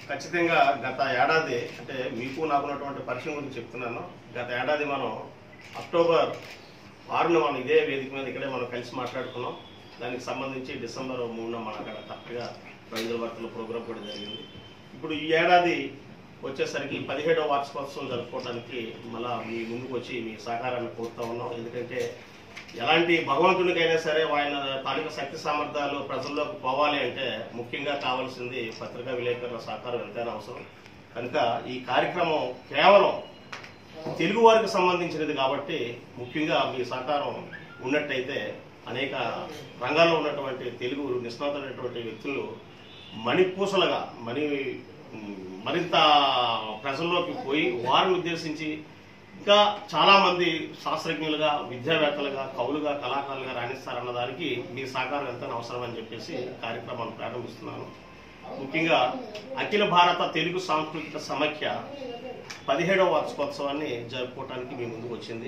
ఖచ్చితంగా గత ఏడాది అంటే మీకు నాకు ఉన్నటువంటి పరిచయం గురించి చెప్తున్నాను గత ఏడాది మనం అక్టోబర్ ఆరున మనం ఇదే వేదిక మీద ఇక్కడే మనం కలిసి మాట్లాడుకున్నాం దానికి సంబంధించి డిసెంబర్ మూడున మన అక్కడ కరెక్ట్గా రైతుల వార్తల ప్రోగ్రాం కూడా జరిగింది ఇప్పుడు ఈ ఏడాది వచ్చేసరికి పదిహేడవ వార్షికోత్సవం జరుపుకోవడానికి మళ్ళా మీ ముందుకు వచ్చి మీ సహకారాన్ని కోరుతా ఉన్నాం ఎందుకంటే ఎలాంటి భగవంతునికైనా సరే ఆయన తాలూకా శక్తి సామర్థ్యాలు ప్రజల్లోకి పోవాలి అంటే ముఖ్యంగా కావాల్సింది పత్రికా విలేకరుల సహకారం ఎంతైనా అవసరం కనుక ఈ కార్యక్రమం కేవలం తెలుగు వారికి సంబంధించినది కాబట్టి ముఖ్యంగా మీ సహకారం ఉన్నట్టయితే అనేక రంగాల్లో ఉన్నటువంటి తెలుగు నిష్ణాతులైనటువంటి వ్యక్తులు మణిపూసలుగా మణి ఉమ్, మరింత ప్రజల్లోకి పోయి వారిని ఉద్దేశించి ఇంకా చాలా మంది శాస్త్రజ్ఞులుగా విద్యావేత్తలుగా కవులుగా కళాకారులుగా రాణిస్తారన్న దానికి మీ సహకారం ఎంత అవసరం అని చెప్పేసి కార్యక్రమాన్ని ప్రారంభిస్తున్నాను ముఖ్యంగా అఖిల భారత తెలుగు సాంస్కృతిక సమైక్య పదిహేడవ వార్షికోత్సవాన్ని జరుపుకోవడానికి మీ ముందుకు వచ్చింది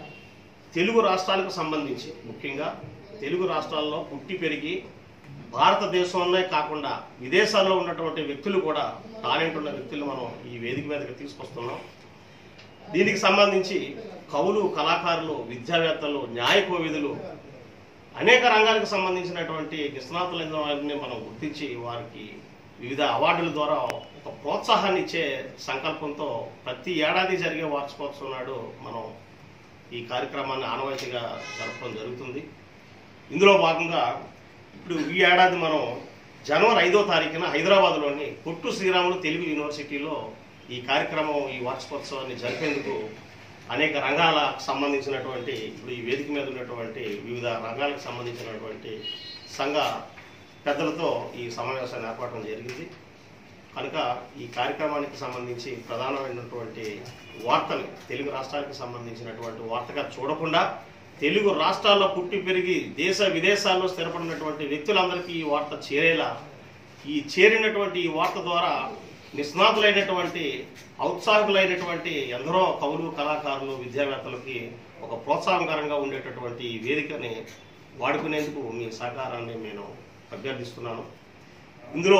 తెలుగు రాష్ట్రాలకు సంబంధించి ముఖ్యంగా తెలుగు రాష్ట్రాల్లో పుట్టి పెరిగి భారతదేశంలోనే కాకుండా విదేశాల్లో ఉన్నటువంటి వ్యక్తులు కూడా టాలెంట్ ఉన్న వ్యక్తులు మనం ఈ వేదిక మీదకి తీసుకొస్తున్నాం దీనికి సంబంధించి కవులు కళాకారులు విద్యావేత్తలు న్యాయ కోవిదులు అనేక రంగాలకు సంబంధించినటువంటి నిష్ణాతులైన వారిని మనం గుర్తించి వారికి వివిధ అవార్డుల ద్వారా ఒక ప్రోత్సాహాన్ని ఇచ్చే సంకల్పంతో ప్రతి ఏడాది జరిగే వార్షికోత్సవం నాడు మనం ఈ కార్యక్రమాన్ని ఆనవాయితీగా జరపడం జరుగుతుంది ఇందులో భాగంగా ఇప్పుడు ఈ ఏడాది మనం జనవరి ఐదో తారీఖున హైదరాబాద్లోని పొట్టు శ్రీరాములు తెలుగు యూనివర్సిటీలో ఈ కార్యక్రమం ఈ వార్షికోత్సవాన్ని జరిపేందుకు అనేక రంగాలకు సంబంధించినటువంటి ఇప్పుడు ఈ వేదిక మీద ఉన్నటువంటి వివిధ రంగాలకు సంబంధించినటువంటి సంఘ పెద్దలతో ఈ సమావేశాన్ని ఏర్పడడం జరిగింది కనుక ఈ కార్యక్రమానికి సంబంధించి ప్రధానమైనటువంటి వార్తలు తెలుగు రాష్ట్రానికి సంబంధించినటువంటి వార్తగా చూడకుండా తెలుగు రాష్ట్రాల్లో పుట్టి పెరిగి దేశ విదేశాల్లో స్థిరపడినటువంటి వ్యక్తులందరికీ ఈ వార్త చేరేలా ఈ చేరినటువంటి ఈ వార్త ద్వారా నిష్ణాతులైనటువంటి ఔత్సాహికులైనటువంటి ఎందరో కవులు కళాకారులు విద్యావేత్తలకి ఒక ప్రోత్సాహకరంగా ఉండేటటువంటి ఈ వేదికని వాడుకునేందుకు మీ సహకారాన్ని నేను అభ్యర్థిస్తున్నాను ఇందులో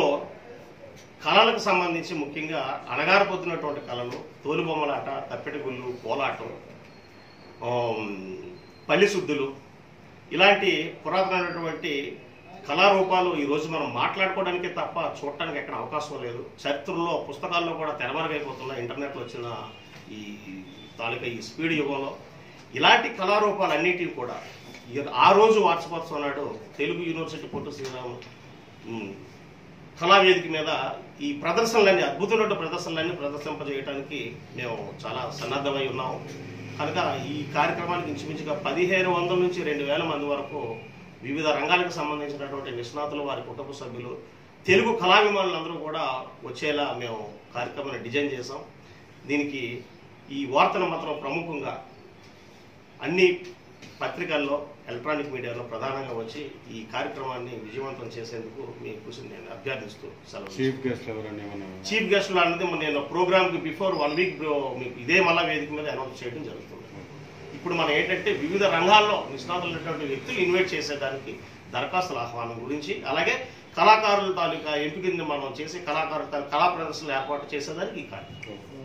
కళలకు సంబంధించి ముఖ్యంగా అణగారిపోతున్నటువంటి కళలు తోలుబొమ్మలాట తప్పెట గుళ్ళు కోలాటం ఆమ్, పల్లి శుద్ధులు ఇలాంటి పురాతనమైనటువంటి కళారూపాలు ఈ రోజు మనం మాట్లాడుకోవడానికే తప్ప చూడటానికి ఎక్కడ అవకాశం లేదు చరిత్రలో పుస్తకాల్లో కూడా తెరమరుగైపోతున్న ఇంటర్నెట్లో వచ్చిన ఈ తాలూకా ఈ స్పీడ్ యుగంలో ఇలాంటి కళారూపాలన్నిటివి కూడా ఈ- ఆ రోజు వార్షికోత్సవం నాడు తెలుగు యూనివర్సిటీ పొట్టు శ్రీరాము ఉమ్, కళావేదిక మీద ఈ ప్రదర్శనలన్నీ అద్భుతమైన ప్రదర్శనలన్నీ ప్రదర్శింపజేయడానికి మేము చాలా సన్నద్ధమై ఉన్నాము కనుక ఈ కార్యక్రమానికి ఇంచుమించుగా పదిహేను వందల నుంచి రెండు వేల మంది వరకు వివిధ రంగాలకు సంబంధించినటువంటి నిష్ణాతులు వారి కుటుంబ సభ్యులు తెలుగు కళాభిమానులందరూ కూడా వచ్చేలా మేము కార్యక్రమాన్ని డిజైన్ చేసాం దీనికి ఈ వార్తను మాత్రం ప్రముఖంగా అన్ని పత్రికల్లో ఎలక్ట్రానిక్ మీడియాలో ప్రధానంగా వచ్చి ఈ కార్యక్రమాన్ని విజయవంతం చేసేందుకు మీ కృషిని నేను అభ్యర్థిస్తూ సెలవు చీఫ్ గెస్ట్ ఎవరని ఏమన్నా చీఫ్ గెస్టులు అన్నది నేను ప్రోగ్రామ్ కి బిఫోర్ వన్ వీక్ మీకు ఇదే మళ్ళా వేదిక మీద అనౌన్స్ చేయడం జరుగుతుంది ఇప్పుడు మనం ఏంటంటే వివిధ రంగాల్లో నిష్ణాతులైనటువంటి వ్యక్తులు ఇన్వైట్ చేసేదానికి దరఖాస్తుల ఆహ్వానం గురించి అలాగే కళాకారుల తాలూకా ఎంపికని మనం చేసి కళాకారుల తాలూకా కళా ప్రదర్శనలు ఏర్పాటు చేసేదానికి ఈ కార్యక్రమం